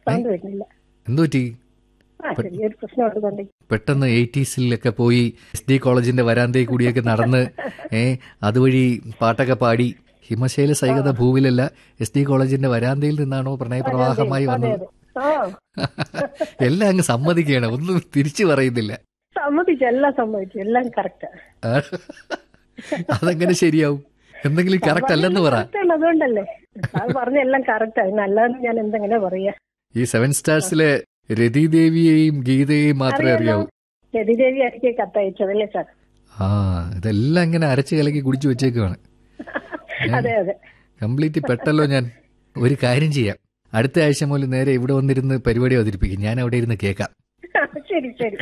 Sound വരുന്നില്ല എന്തു പറ്റി ആ ചെറിയൊരു പ്രശ്നം ഉള്ളതുകൊണ്ട് പെട്ടെന്ന് എയ്റ്റീസിലൊക്കെ പോയി എസ് ഡി കോളേജിന്റെ വരാന്തയിൽ കൂടിയൊക്കെ നടന്ന് ഏ അതുവഴി പാട്ടൊക്കെ പാടി ഹിമശൈല സൈകത ഭൂവിലല്ല എസ് ഡി കോളേജിന്റെ വരാന്തയിൽ നിന്നാണോ പ്രണയപ്രവാഹമായി അതെ വന്നത് അതെ ആ എല്ലാം അങ്ങ് സമ്മതിക്കുകയാണ് ഒന്നും തിരിച്ചു പറയുന്നില്ല സമ്മതിച്ചു എല്ലാം സമ്മതിച്ചു എല്ലാം കറക്റ്റ് ആ. അതെങ്ങനെ ശരിയാവും എന്തെങ്കിലും കറക്റ്റ് അല്ലെന്ന് പറ അതുകൊണ്ടല്ലേ അത് പറഞ്ഞ എല്ലാം കറക്റ്റ് ആയി നല്ലതെന്ന് ഞാൻ എന്തെങ്ങനെ പറയാ ഈ സെവൻ സ്റ്റാർസിലെ രതിദേവിയെയും ഗീതയെയും മാത്രമേ അറിയാവൂ രതിദേവി എനിക്ക് കത്തയച്ചതല്ലേ സാർ ആ ഇതെല്ലാം ഇങ്ങനെ അരച്ച് കലക്കി കുടിച്ചു വെച്ചേക്കുവാണ് അതെ അതെ കംപ്ലീറ്റ് പെട്ടല്ലോ ഞാൻ ഒരു കാര്യം ചെയ്യാം അടുത്ത ആഴ്ച മുതൽ നേരെ ഇവിടെ വന്നിരുന്ന് പരിപാടി അവതരിപ്പിക്കും ഞാൻ അവിടെ ഇരുന്ന് കേൾക്കാം ശരി ശരി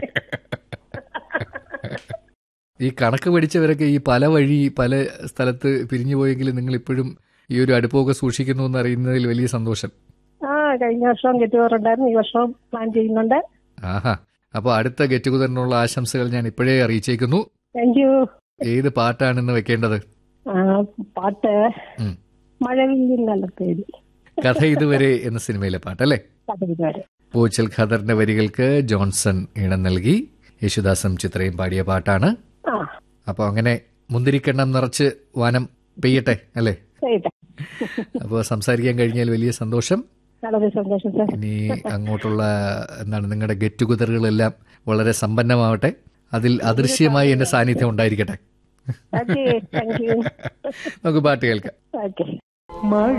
ഈ കണക്ക് പഠിച്ചവരൊക്കെ ഈ പല വഴി പല സ്ഥലത്ത് പിരിഞ്ഞു പോയെങ്കിലും നിങ്ങൾ ഇപ്പോഴും ഈ ഒരു അടുപ്പമൊക്കെ സൂക്ഷിക്കുന്നു എന്ന് അറിയുന്നതിൽ വലിയ സന്തോഷം ആ കഴിഞ്ഞ വർഷവും ഗെറ്റുവറുണ്ടായിരുന്നു ഈ വർഷവും പ്ലാൻ ചെയ്യുന്നുണ്ട് ആഹാ അപ്പോൾ അടുത്ത ഗെറ്റ് ടുഗദറിനുള്ള ആശംസകൾ ഞാൻ ഇപ്പോഴേ അറിയിച്ചേക്കുന്നു താങ്ക് യു ഏത് പാട്ടാണെന്ന് വെക്കേണ്ടത് ആ, പാട്ട് ഉം. മഴവില്ലിൻ നല്ല പേര് കഥ ഇതുവരെ എന്ന സിനിമയിലെ പാട്ടല്ലേ പതിവ് പൂച്ചൽ ഖദറിന്റെ വരികൾക്ക് ജോൺസൺ ഈണം നൽകി യേശുദാസും ചിത്രയും പാടിയ പാട്ടാണ് ആ അപ്പോൾ അങ്ങനെ മുന്തിരിക്കെണ്ണം നിറച്ച് വനം പെയ്യട്ടെ അല്ലേ ശരി അപ്പോൾ സംസാരിക്കാൻ കഴിഞ്ഞാൽ വലിയ സന്തോഷം വളരെ സന്തോഷം സാർ ഇനി അങ്ങോട്ടുള്ള എന്താണ് നിങ്ങളുടെ ഗെറ്റ് ടുഗദറുകളെല്ലാം വളരെ സമ്പന്നമാവട്ടെ അതിൽ അദൃശ്യമായി എന്റെ സാന്നിധ്യം ഉണ്ടായിരിക്കട്ടെ ഓക്കെ താങ്ക് യു നമുക്ക് പാട്ട് കേൾക്കാം ഓക്കെ